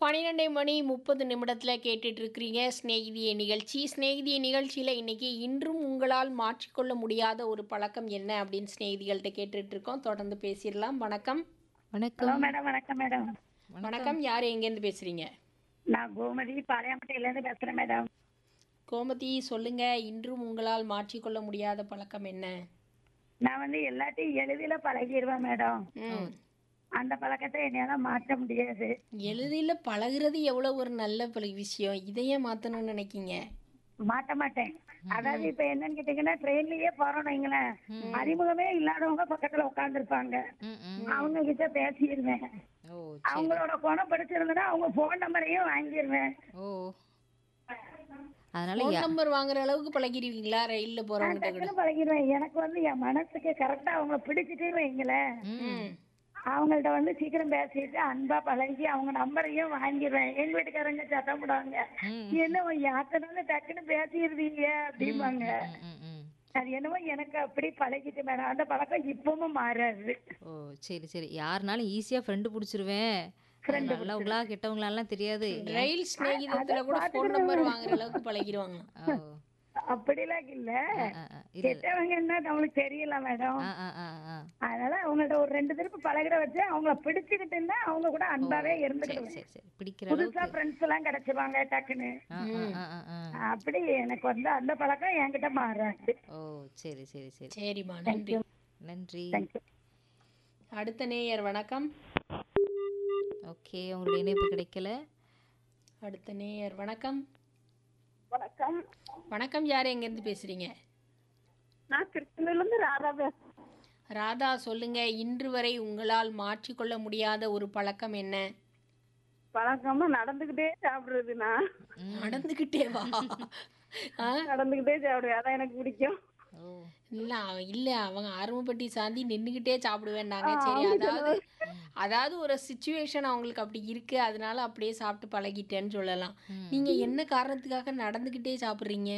பன்னிரெண்டே மணி முப்பது நிமிடத்தில் கேட்டுட்டு இருக்கிறீங்க ஸ்நேகிதிய நிகழ்ச்சி ஸ்நேகிதிய நிகழ்ச்சியில் இன்னைக்கு இன்றும் உங்களால் மாற்றிக்கொள்ள முடியாத ஒரு பழக்கம் என்ன அப்படின்னு ஸ்நேகிதிகள்கிட்ட கேட்டுட்டு இருக்கோம் தொடர்ந்து பேசிடலாம் வணக்கம் ஹலோ வணக்கம் மேடம் வணக்கம் மேடம் வணக்கம் யார் எங்கேருந்து பேசுறீங்க நான் கோமதி பாளையம்பட்டியிலேருந்து பேசுகிறேன் மேடம் கோமதி சொல்லுங்க இன்றும் உங்களால் மாற்றிக்கொள்ள முடியாத பழக்கம் என்ன நான் வந்து எல்லாத்தையும் எளிதில் பழகிடுவேன் மேடம் ம் அந்த பழக்கத்தை என்னால் மாற்ற முடியாது எளிதில் பழகுறது எவ்வளோ ஒரு நல்ல பழ விஷயம் இதையே மாற்றணும்னு நினைக்கிங்க மாட்ட மாட்டேன் அதாவது இப்ப என்னன்னு கேட்டீங்கன்னா ட்ரெயின்லயே போறோம் வைங்களேன் அறிமுகமே இல்லாதவங்க பக்கத்துல உட்காந்துருப்பாங்க ம், ம். அவங்க கிட்ட பேசிடுவேன் ஓ அவங்களோட குணம் படிச்சிருந்தா அவங்க போன் நம்பரையும் வாங்கிடுவேன் ஓ அதனால ஃபோன் யா- நம்பர் வாங்குற அளவுக்கு பழகிடுவீங்களா ரயிலில் போகிறவங்ககிட்ட கூட டக்குனு பழகிடுவேன் எனக்கு வந்து என் மனசுக்கு கரெக்டா அவங்கள பிடிச்சிட்டு வைங்களேன் ம் அவங்கள்ட்ட வந்து சீக்கிரம் பேசிட்டு அன்பா பழகி அவங்க நம்பரையும் வாங்கிடுவேன் எங்க வீட்டுக்காரங்க சத்தம் போடுவாங்க என்ன யாத்தனால டக்குன்னு பேசிடுவீங்க அப்படிம்பாங்க ம், ம், ம். அது என்னவோ எனக்கு அப்படி பழகிட்டு மேடம் அந்த பழக்கம் இப்பவும் மாறாது ஓ சரி சரி யாருனாலும் ஈஸியா ஃப்ரெண்டு பிடிச்சிருவேன் நல்லவங்களா கெட்டவங்களாலாம் தெரியாது ரயில் ஸ்நேகிதத்துல கூட ஃபோன் நம்பர் வாங்குற அளவுக்கு பழகிடுவாங்க ஓ அப்படிலாம் இல்ல ஆ, ஆ, ஆ. இல்ல கெட்டவங்க என்ன நம்மளுக்கு தெரியல மேடம் ஆ ஆ ஆ ஆ அதனால அவங்கள்ட்ட ஒரு ரெண்டு திருப்பு பழகிற வச்சு அவங்கள பிடிச்சுக்கிட்டு இருந்தா அவங்க கூட அன்பாவே சரி இருந்துக்கிடுவேன் சரி சரி பிடிக்கிற அளவுக்கு புதுசா ஃப்ரெண்ட்ஸ் எல்லாம் கிடைச்சிருவாங்க டக்குன்னு ஆ ஆ ஆ ஆ ஆ அப்படி எனக்கு வந்து அந்த பழக்கம் என்கிட்ட மாறாது ஓ சரி சரி சரி சரிம்மா நன்றி நன்றி தேங்க்யூ அடுத்த நேயர் வணக்கம் ஓகே உங்களுடைய இணைப்பு கிடைக்கல அடுத்த நேயர் வணக்கம் வணக்கம் வணக்கம் யார் எங்கேருந்து பேசுறீங்க நான் திருச்செந்தூர்ல இருந்து ராதா பேசுறேன் ராதா சொல்லுங்க இன்று வரை உங்களால் மாற்றிக்கொள்ள முடியாத ஒரு பழக்கம் என்ன பழக்கமா நடந்துகிட்டே சாப்பிடுறதுண்ணா நடந்துகிட்டே வா ஆ? நடந்துகிட்டே சாப்பிடுவேன் அதான் எனக்கு பிடிக்கும் ஓ இல்ல அவ- இல்ல அவங்க ஆர்வப்பட்டி சாந்தி நின்றுக்கிட்டே சாப்பிடுவேன்னாங்க சரி அதாவது அதாவது ஒரு சுச்சுவேஷன் அவங்களுக்கு அப்படி இருக்கு அதனால அப்படியே சாப்பிட்டு பழகிட்டேன்னு சொல்லலாம் நீங்க என்ன காரணத்துக்காக நடந்துகிட்டே சாப்பிடுறீங்க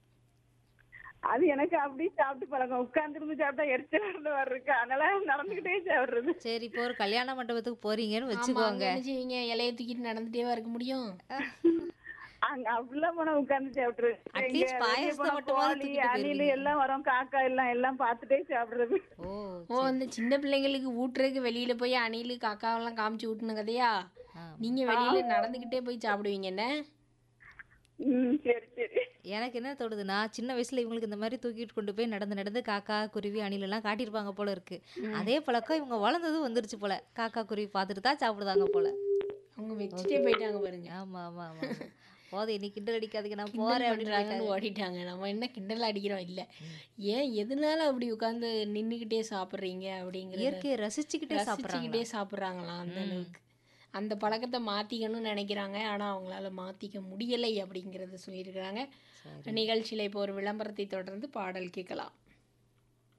அது எனக்கு அப்படி சாப்பிட்டு பழக்கம் உட்கார்ந்துருந்து சாப்பிட்டா எரிச்சலா இருந்து வர்றதுக்கு அதனால நடந்துகிட்டே சாப்பிடுறது சரி இப்போ ஒரு கல்யாண மண்டபத்துக்கு போறீங்கன்னு ஆமா அங்க வச்சுக்கோங்க என்ன செய்வீங்க இலைய தூக்கிட்டு நடந்துட்டேவா இருக்க முடியும் அங்க அப்படிலாம் போனா உட்கார்ந்து சாப்பிடுறது Atleast இங்க வெளிய பாயாசத்தை போனா மட்டுமாவது கோழி தூக்கிட்டு அணில் போயிருவீங்க. எல்லாம் வரும் காக்கா எல்லாம் எல்லாம் பார்த்துட்டே சாப்பிடுறது ஓ ஓ அந்த சின்ன பிள்ளைங்களுக்கு ஊட்டுறதுக்கு வெளியில போய் அணிலு காக்காவெல்லாம் காமிச்சு ஊட்டுன கதையா ஆ. நீங்க வெளியில நடந்துகிட்டே போய் சாப்பிடுவீங்க என்ன ம் சரி சரி எனக்கு என்ன தோணுதுன்னா சின்ன வயசுல இவங்களுக்கு இந்த மாதிரி தூக்கிட்டு கொண்டு போய் நடந்து நடந்து காக்கா குருவி அணில் எல்லாம் காட்டியிருப்பாங்க போல இருக்கு அதே பழக்கம் இவங்க வளர்ந்ததும் வந்துருச்சு போல காக்கா குருவி பார்த்துட்டு தான் சாப்பிடுதாங்க போல அவங்க வச்சுட்டே போயிட்டாங்க பாருங்க ஆமா ஆமா ஆமா ஆமா. போதும் இன்னைக்கு கிண்டல் அடிக்காதீங்க நான் கிண்டல் போறேன் அப்படின்னு பண்றாங்கன்னு ஓடிட்டாங்க நம்ம என்ன கிண்டல் அடிக்கிறோம் இல்ல ஏன் எதனால அப்படி உட்கார்ந்து நின்னுக்கிட்டே சாப்பிடுறீங்க அப்படிங்கிற இயற்கையை ரசிச்சுக்கிட்டே சாப்பிடுறாங்க ரசிச்சுக்கிட்டே சாப்பிடுறாங்களாம் அந்த அளவுக்கு அந்த பழக்கத்தை மாத்திக்கணும்னு நினைக்கிறாங்க ஆனா அவங்களால மாத்திக்க முடியலை அப்படிங்கறத சொல்லியிருக்கிறாங்க நிகழ்ச்சியில இப்போ ஒரு விளம்பரத்தை தொடர்ந்து பாடல் கேட்கலாம்